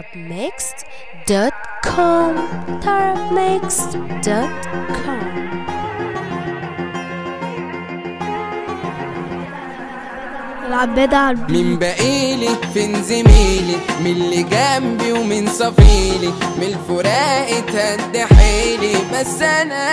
tarabmixed.com tarabmixed.com العبادة على البيت من بقيلي فين زميلي من اللي جنبي ومن صفيلي من الفراق اتهد حيلي بس انا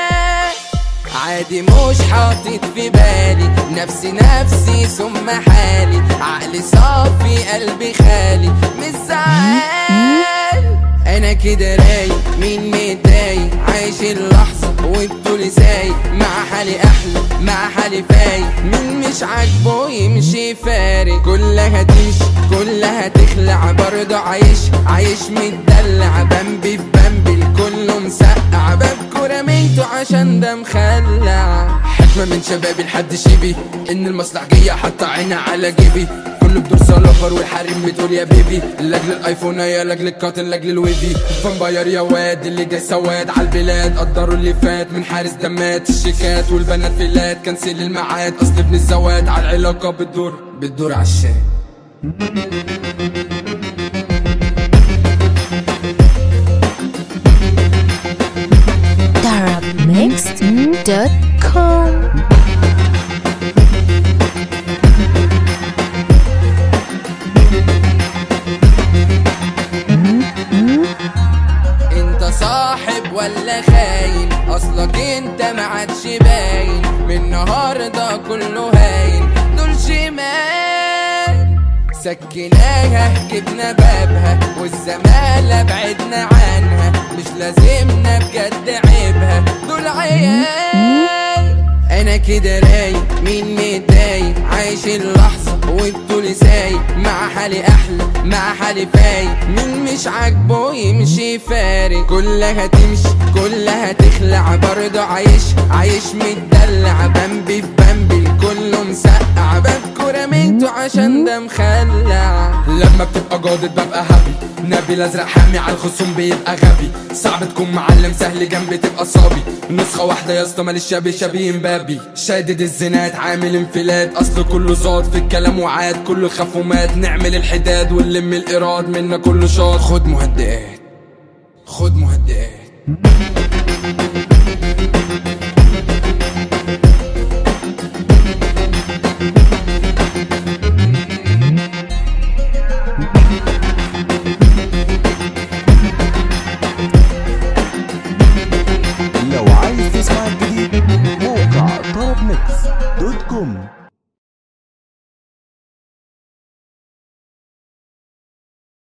عادي مش حاطط في بالي نفسي نفسي ثم حالي عقلي صافي قلبي خالي مش زعل انا كده رايق مين متضايق عايش اللحظة وبطولي سايق مع حالي احلى مع حالي فايق مين مش عاجبه يمشي فارق كلها تمشي كلها تخلع برضه عايش عايش متدلع بمبي في بمبي الكل مسقع ببكوا رميته عشان ده مخلع حكمة من شبابي لحد شيبي ان المصلحجية حاطة عينها على جيبي كله بدور سلفر والحريم بتقول يا بيبي لاجل الايفون يا لاجل الكاتن لاجل الويفي فامباير يا واد اللي جاي سواد على البلاد قدروا اللي فات من حارس دمات الشيكات والبنات فيلات كنسل الميعاد اصل ابن الزواد على العلاقة بتدور بتدور عالشات tarabmixed.com انت صاحب ولا خاين اصلك انت ما عادش باين من النهارده كله هاين دول شمال سكناها جبنا بابها والزمالة بعدنا عنها مش لازمنا بجد عيبها دول عيال انا كده رايق مين متضايق عايش اللحظة وبطولي سايق مع حالي احلى مع حالي فايق مين مش عاجبه يمشي فارق كلها تمشي كلها تخلع برضه عايش عايش متدلع بمبي في بمبي الكل مسقع ببكوا رميته عشان ده مخلع لما بتبقى جادد ببقى هابي نبي الازرق حامي على الخصوم بيبقى غبي صعب تكون معلم سهل جنبي تبقى صابي نسخة واحدة يا اسطى ماليش شبيه شبيه مبابي شادد الزنات عامل انفلات اصل كله زاد في الكلام وعاد كله خاف ومات نعمل الحداد ونلم الايراد منا كله شاط خد مهدئات خد مهدئات